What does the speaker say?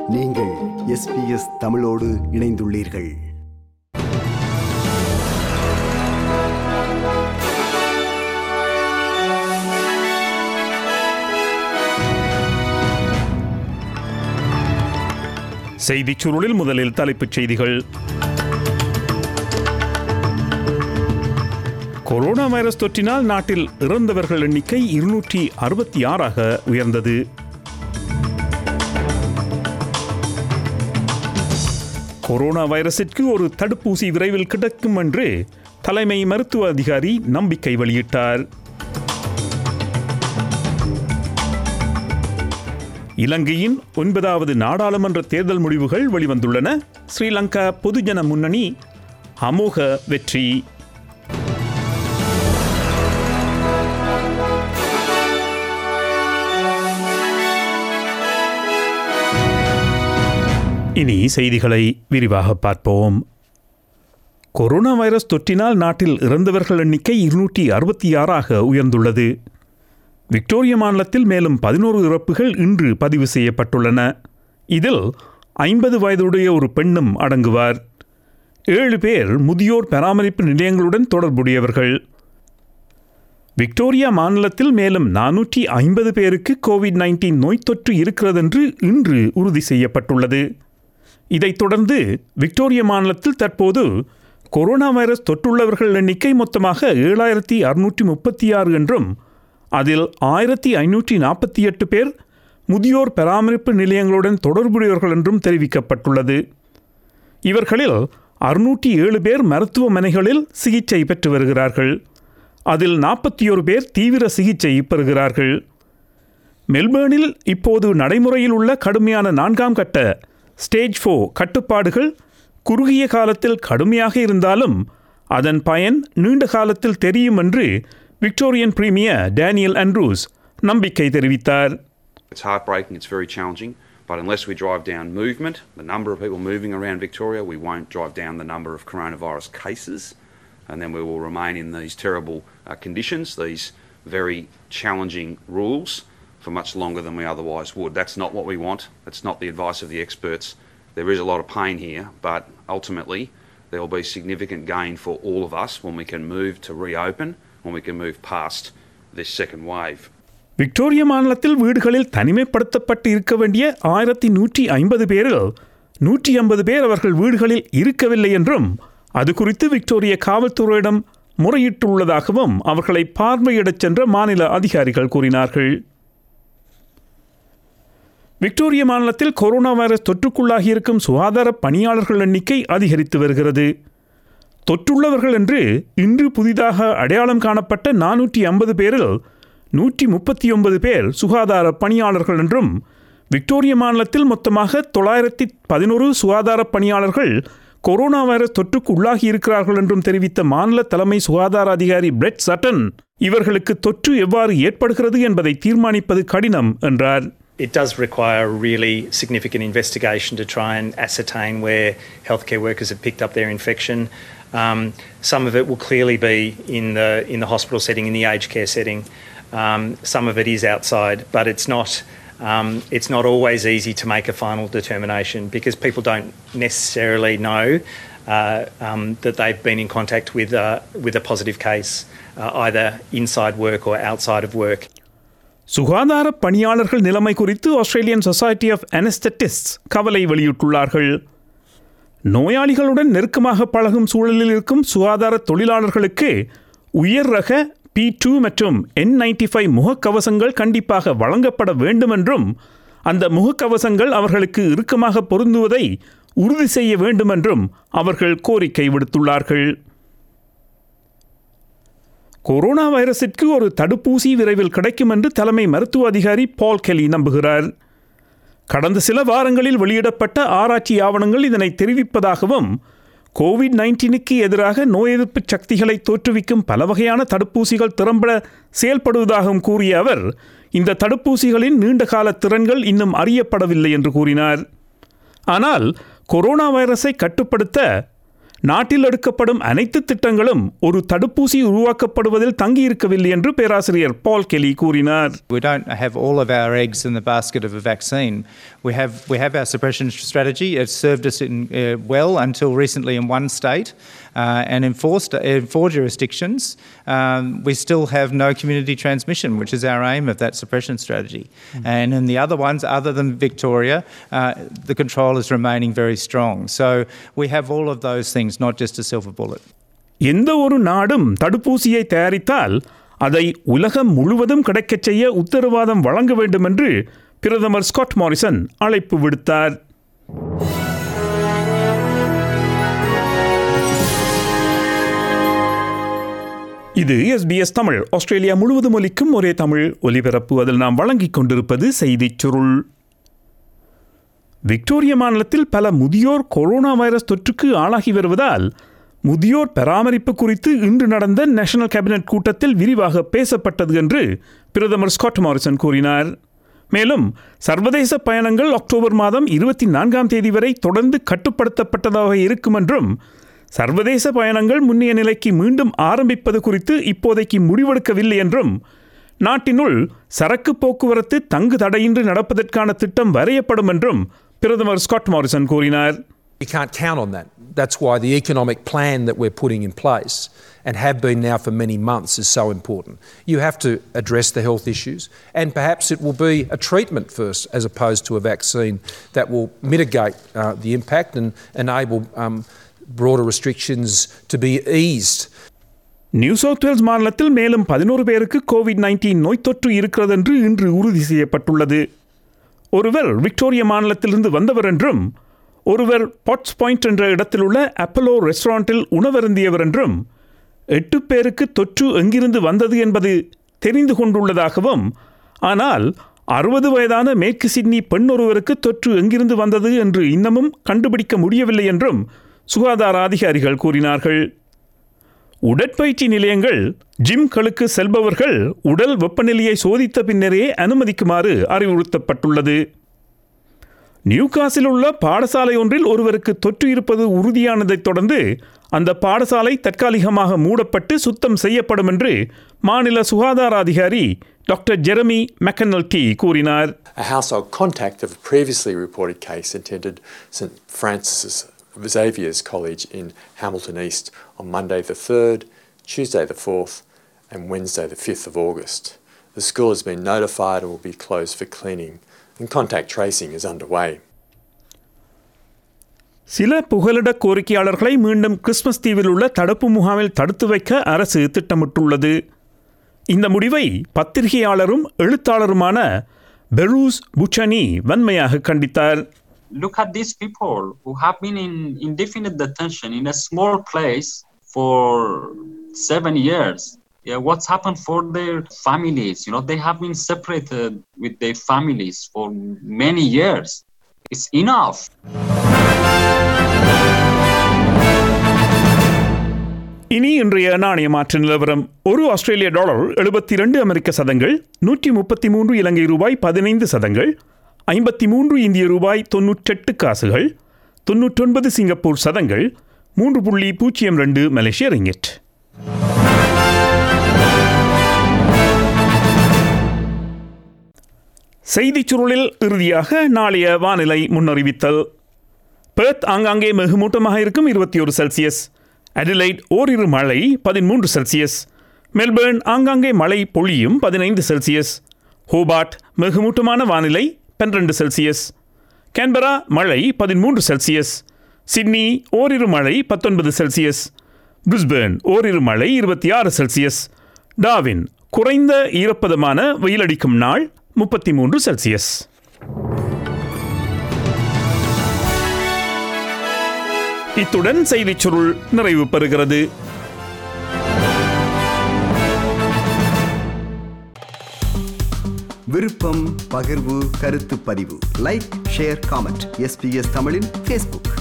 நீங்கள் எஸ்பிஎஸ் தமிழோடு இணைந்துள்ளீர்கள் செய்திச் சுருளில் முதலில் தலைப்புச் செய்திகள் கொரோனா வைரஸ் தொற்றினால் நாட்டில் இறந்தவர்கள் எண்ணிக்கை இருநூற்றி அறுபத்தி ஆறாக உயர்ந்தது கொரோனா வைரஸிற்கு ஒரு தடுப்பூசி விரைவில் கிடைக்கும் என்று தலைமை மருத்துவ அதிகாரி நம்பிக்கை வெளியிட்டார் இலங்கையின் ஒன்பதாவது நாடாளுமன்ற தேர்தல் முடிவுகள் வெளிவந்துள்ளன ஸ்ரீலங்கா பொதுஜன முன்னணி அமோக வெற்றி இனி செய்திகளை விரிவாக பார்ப்போம் கொரோனா வைரஸ் தொற்றினால் நாட்டில் இறந்தவர்கள் எண்ணிக்கை இருநூற்றி அறுபத்தி ஆறாக உயர்ந்துள்ளது விக்டோரியா மாநிலத்தில் மேலும் பதினோரு இறப்புகள் இன்று பதிவு செய்யப்பட்டுள்ளன இதில் ஐம்பது வயதுடைய ஒரு பெண்ணும் அடங்குவார் ஏழு பேர் முதியோர் பராமரிப்பு நிலையங்களுடன் தொடர்புடையவர்கள் விக்டோரியா மாநிலத்தில் மேலும் நானூற்றி ஐம்பது பேருக்கு கோவிட் நைன்டீன் நோய் தொற்று இருக்கிறதென்று இன்று உறுதி செய்யப்பட்டுள்ளது இதைத் தொடர்ந்து விக்டோரியா மாநிலத்தில் தற்போது கொரோனா வைரஸ் தொற்றுள்ளவர்கள் எண்ணிக்கை மொத்தமாக ஏழாயிரத்தி அறுநூற்றி முப்பத்தி ஆறு என்றும் அதில் ஆயிரத்தி ஐநூற்றி நாற்பத்தி எட்டு பேர் முதியோர் பராமரிப்பு நிலையங்களுடன் தொடர்புடையவர்கள் என்றும் தெரிவிக்கப்பட்டுள்ளது இவர்களில் அறுநூற்றி ஏழு பேர் மருத்துவமனைகளில் சிகிச்சை பெற்று வருகிறார்கள் அதில் நாற்பத்தி ஒரு பேர் தீவிர சிகிச்சை பெறுகிறார்கள் மெல்பேர்னில் இப்போது நடைமுறையில் உள்ள கடுமையான நான்காம் கட்ட ஸ்டேஜ் ஃபோ கட்டுப்பாடுகள் குறுகிய காலத்தில் கடுமையாக இருந்தாலும் அதன் பயன் நீண்ட காலத்தில் தெரியும் என்று விக்டோரியன் பிரீமியர் டேனியல் அண்ட்ரூஸ் நம்பிக்கை தெரிவித்தார் It's heartbreaking, it's very challenging, but unless we drive down movement, the number of people moving around Victoria, we won't drive down the number of coronavirus cases, and then we will remain in these terrible uh, conditions, these very challenging rules, for much longer than we otherwise would. That's not what we want, that's not the advice of the experts. There is a lot of pain here, but ultimately, there will be significant gain for all of us when we can move to reopen, when we can move past this second wave. Victoria மாநிலத்தில் வீடுகளில் தனிமைப்படுத்தப்பட்டு இருக்க வேண்டிய ஆயிரத்தி நூற்றி ஐம்பது பேரில் நூற்றி ஐம்பது பேர் அவர்கள் வீடுகளில் இருக்கவில்லை என்றும் அது குறித்து விக்டோரிய காவல்துறையிடம் முறையிட்டுள்ளதாகவும் அவர்களை பார்வையிடச் சென்ற மாநில அதிகாரிகள் கூறினார்கள் விக்டோரியா மாநிலத்தில் கொரோனா வைரஸ் தொற்றுக்குள்ளாகி இருக்கும் சுகாதார பணியாளர்கள் எண்ணிக்கை அதிகரித்து வருகிறது தொற்றுள்ளவர்கள் என்று இன்று புதிதாக அடையாளம் காணப்பட்ட நானூற்றி ஐம்பது பேரில் நூற்றி முப்பத்தி ஒன்பது பேர் சுகாதார பணியாளர்கள் என்றும் விக்டோரியா மாநிலத்தில் மொத்தமாக தொள்ளாயிரத்தி பதினோரு சுகாதார பணியாளர்கள் கொரோனா வைரஸ் தொற்றுக்கு உள்ளாகி இருக்கிறார்கள் என்றும் தெரிவித்த மாநில தலைமை சுகாதார அதிகாரி பிரெட் சட்டன் இவர்களுக்கு தொற்று எவ்வாறு ஏற்படுகிறது என்பதை தீர்மானிப்பது கடினம் என்றார் It does require a really significant investigation to try and ascertain where healthcare workers have picked up their infection. Um, some of it will clearly be in the in the hospital setting, in the aged care setting. Um, some of it is outside, but it's not. Um, it's not always easy to make a final determination because people don't necessarily know uh, um, that they've been in contact with uh, with a positive case, uh, either inside work or outside of work. சுகாதார பணியாளர்கள் நிலைமை குறித்து Australian society of anaesthetist கவலை வெளியிட்டுள்ளார்கள் நோயாளிகளுடன் நெருக்கமாக பழகும் சூழலில் இருக்கும் சுகாதார தொழிலாளர்களுக்கு உயர் ரக பி டூ மற்றும் என் நைன்டி ஃபைவ் முகக்கவசங்கள் கண்டிப்பாக வழங்கப்பட வேண்டும் என்றும் அந்த முகக்கவசங்கள் அவர்களுக்கு இறுக்கமாக பொருந்துவதை உறுதி செய்ய வேண்டும் என்றும் அவர்கள் கோரிக்கை விடுத்துள்ளார்கள் கொரோனா வைரஸிற்கு ஒரு தடுப்பூசி விரைவில் கிடைக்கும் என்று தலைமை மருத்துவ அதிகாரி பால் கெலி நம்புகிறார் கடந்த சில வாரங்களில் வெளியிடப்பட்ட ஆராய்ச்சி ஆவணங்கள் இதனை தெரிவிப்பதாகவும் கோவிட் நைன்டீனுக்கு எதிராக நோய் எதிர்ப்பு சக்திகளை தோற்றுவிக்கும் பல வகையான தடுப்பூசிகள் திறம்பட செயல்படுவதாகவும் கூறிய அவர் இந்த தடுப்பூசிகளின் நீண்டகால திறன்கள் இன்னும் அறியப்படவில்லை என்று கூறினார் ஆனால் கொரோனா வைரஸை கட்டுப்படுத்த நாட்டில் எடுக்கப்படும் அனைத்து திட்டங்களும் ஒரு தடுப்பூசி உருவாக்கப்படுவதில் தங்கியிருக்கவில்லை என்று பேராசிரியர் பால் கெலி கூறினார் We don't have all of our eggs in the basket of a vaccine. We have, we have our suppression strategy. It's served us in, uh, well until recently in one state. Uh, and in four, sta- in four jurisdictions, um, we still have no community transmission, which is our aim of that suppression strategy. And in the other ones, other than Victoria, uh, the control is remaining very strong. So we have all of those things, not just a silver bullet. எந்த ஒரு நாடும் தடுப்பூசியை தயாரித்தால் அதை உலகம் முழுவதும் கிடைக்கச் செய்ய உத்தரவாதம் வழங்க வேண்டும் என்று பிரதமர் ஸ்காட் மாரிசன் அழைப்பு விடுத்தார் இது எஸ்பிஎஸ் தமிழ் ஆஸ்திரேலியா முழுவதும் ஒலிக்கும் ஒரே தமிழ் ஒலிபரப்பு அதில் நாம் வழங்கிக் கொண்டிருப்பது செய்திச் சுருள் விக்டோரியா மாநிலத்தில் பல முதியோர் கொரோனா வைரஸ் தொற்றுக்கு ஆளாகி வருவதால் முதியோர் பராமரிப்பு குறித்து இன்று நடந்த நேஷனல் கேபினட் கூட்டத்தில் விரிவாக பேசப்பட்டது என்று பிரதமர் ஸ்காட் மாரிசன் கூறினார் மேலும் சர்வதேச பயணங்கள் அக்டோபர் மாதம் இருபத்தி நான்காம் தேதி வரை தொடர்ந்து கட்டுப்படுத்தப்பட்டதாக இருக்கும் என்றும் சர்வதேச பயணங்கள் முன்னைய நிலைக்கு மீண்டும் ஆரம்பிப்பது குறித்து இப்போதைக்கு முடிவெடுக்கவில்லை என்றும் நாட்டினுள் சரக்கு போக்குவரத்து தங்கு தடையின்றி நடப்பதற்கான திட்டம் வரையப்படும் என்றும் பிரதமர் ஸ்காட் மாரிசன் கூறினார் You can't count on that. That's why the economic plan that we're putting in place and have been now for many months is so important. You have to address the health issues, and perhaps it will be a treatment first as opposed to a vaccine that will mitigate uh, the impact and enable um, broader restrictions to be eased. New South Wales மாநிலத்தில் மேலும் பதினோரு பேருக்கு Covid nineteen நோய் தொற்று இருக்கிறது என்று இன்று உறுதி செய்யப்பட்டுள்ளது ஒருவர் விக்டோரியா மாநிலத்திலிருந்து வந்தவர் என்றும் ஒருவர் பாட்ஸ் பாயிண்ட் என்ற இடத்தில் உள்ள அப்பலோ ரெஸ்டாரண்டில் உணவருந்தியவர் என்றும் எட்டு பேருக்கு தொற்று எங்கிருந்து வந்தது என்பது தெரிந்து கொண்டுள்ளதாகவும் ஆனால் அறுபது வயதான மேற்கு சிட்னி பெண் ஒருவருக்கு தொற்று எங்கிருந்து வந்தது என்று இன்னமும் கண்டுபிடிக்க முடியவில்லை என்றும் சுகாதார அதிகாரிகள் கூறினார்கள் உடற்பயிற்சி நிலையங்கள் ஜிம்களுக்கு செல்பவர்கள் உடல் வெப்பநிலையை சோதித்த பின்னரே அனுமதிக்குமாறு அறிவுறுத்தப்பட்டுள்ளது நியூகாஸில் உள்ள பாடசாலை ஒன்றில் ஒருவருக்கு தொற்று இருப்பது உறுதியானதைத் தொடர்ந்து அந்த பாடசாலை தற்காலிகமாக மூடப்பட்டு சுத்தம் செய்யப்படும் என்று மாநில சுகாதார அதிகாரி டாக்டர் ஜெரமி மெக்கனல்டி கூறினார் A household contact of a previously reported case attended St Francis Xavier's College in Hamilton East on Monday the 3rd, Tuesday the 4th, and Wednesday the 5th of August. The school has been notified and will be closed for cleaning, and contact tracing is underway. சில புகலிட கோரிக்கையாளர்களை மீண்டும் Christmas தீவில் உள்ள தடுப்பு முகாமில் தடுத்து வைக்க அரசு திட்டமிட்டுள்ளது இந்த முடிவை பத்திரிகையாளரும் எழுத்தாளருமான பெரூஸ் புச்சனி வன்மையாக கண்டித்தார் look at these people who have been in indefinite detention in a small place for seven years. Yeah, what's happened for their families? You know, they have been separated with their families for many years. It's enough. இனி இன்றைய நாணய மாற்று நிலவரம் ஒரு ஆஸ்திரேலிய dollar எழுபத்தி இரண்டு அமெரிக்க சதங்கள் நூற்றி முப்பத்தி மூன்று இலங்கை ரூபாய் பதினைந்து சதங்கள் ஐம்பத்தி மூன்று இந்திய ரூபாய் தொன்னூற்றெட்டு காசுகள் தொன்னூற்றொன்பது சிங்கப்பூர் சதங்கள் மூன்று புள்ளி பூஜ்ஜியம் ரெண்டு மலேசிய ரிங்கெட் செய்திச் சுருளில் இறுதியாக நாளைய வானிலை முன்னறிவித்தல் பெர்த் ஆங்காங்கே மிகுமூட்டமாக இருக்கும் இருபத்தி ஒரு செல்சியஸ் அடிலைட் ஓரிரு மழை பதிமூன்று செல்சியஸ் மெல்பேர்ன் ஆங்காங்கே மழை பொழியும் பதினைந்து செல்சியஸ் ஹோபார்ட் மிகுமூட்டமான வானிலை பன்னிரண்டு செல்சியஸ் கேன்பரா மழை பதிமூன்று செல்சியஸ் சிட்னி ஓரிரு மழை பத்தொன்பது செல்சியஸ் பிரிஸ்பேர்ன் ஓரிரு மழை இருபத்தி ஆறு செல்சியஸ் டாவின் குறைந்த ஈரப்பதமான வெயிலடிக்கும் நாள் முப்பத்தி மூன்று செல்சியஸ் இத்துடன் செய்திச் சுருள் நிறைவு பெறுகிறது விருப்பம் பகிர்வு கருத்து பதிவு லைக் ஷேர் காமெண்ட் எஸ்பிஎஸ் தமிழின் ஃபேஸ்புக்